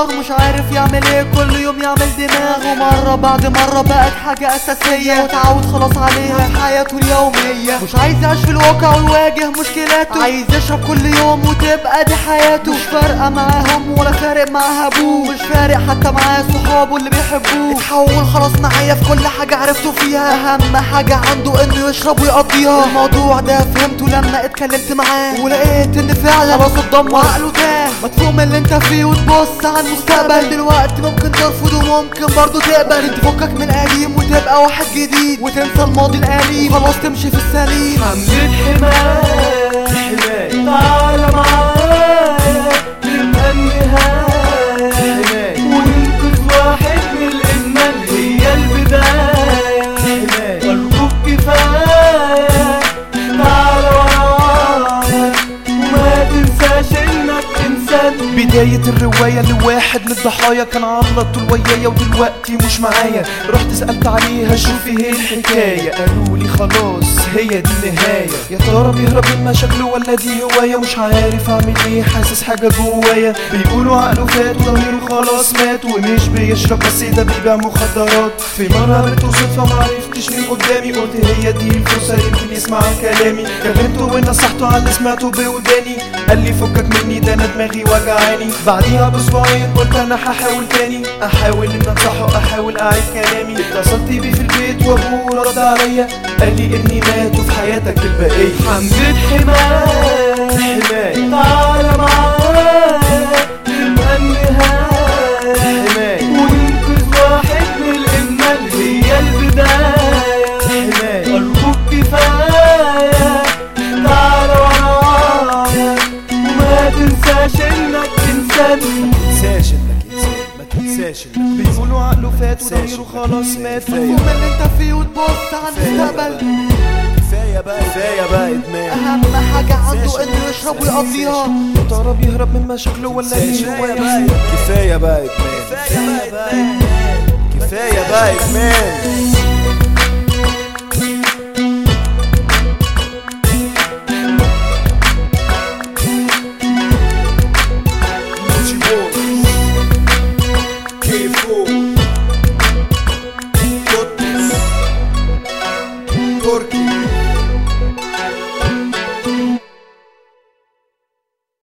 فراغ مش عارف يعمل ايه كل يوم يعمل دماغ ومرة بعد مرة بقت حاجة أساسية وتعود خلاص عليها في حياته اليومية مش عايز يعيش في الواقع ويواجه مشكلاته عايز يشرب كل يوم وتبقى دي حياته مش فارقة معاهم ولا فارق معاها ابوه مش فارق حتى معاه صحابه اللي بيحبوه اتحول خلاص معايا في كل حاجة عرفته فيها أهم حاجة عنده إنه يشرب ويقضيها الموضوع ده فهمته لما اتكلمت معاه ولقيت إن فعلا خلاص اتدمر وعقله تاه مدفوع من اللي انت فيه وتبص على المستقبل دلوقتي ممكن ترفض وممكن برضه تقبل انت فكك من القديم وتبقى واحد جديد وتنسى الماضي الأليم خلاص تمشي في السليم حملة حماية حماية تعالى معايا نبقى النهاية حماية وننقذ واحد من الإدمان هي البداية حماية أرجوك كفاية تعالى ورايا وما تنساش إنك إنسان بداية الرواية لواحد من الضحايا كان على طول ويايا ودلوقتي مش معايا رحت سألت عليها شوفي ايه الحكاية قالوا لي خلاص هي دي النهاية يا ترى بيهرب من مشاكله ولا دي هواية مش عارف اعمل ايه حاسس حاجة جوايا بيقولوا عقله فات وضميره خلاص مات ومش بيشرب بس ده بيبيع مخدرات في مرة قابلته صدفة معرفتش مين قدامي قلت هي دي الفرصة يمكن يسمع كلامي كلمته ونصحته على اللي سمعته بوداني قال لي فكك مني ده انا دماغي وجعاني بعديها باسبوعين قلت انا هحاول تاني احاول ان انصحه احاول اعيد كلامي اتصلت بيه في البيت وابوه رد عليا قال لي ابني مات وفي حياتك البقية حملة حماية حماية تعالى معايا نبقى النهاية حماية وننقذ واحد من الإدمان هي البداية حماية أرجوك كفاية تعالى ورايا وما تنساش إنك إنسان تنساش انك انسان ما تنساش انك بيقولوا عقله فات وضميره خلاص مات مدفوع من اللي انت فيه وتبص على المستقبل كفايه بقى كفايه بقى ادمان أهم حاجة عنده إنه يشرب ويقضيها يا ترى بيهرب من مشاكله ولا دي كفايه هواية بقى كفايه بقى ادمان كفايه بقى ادمان كفايه بقى ادمان Gucci Boys K4 Totus Turkey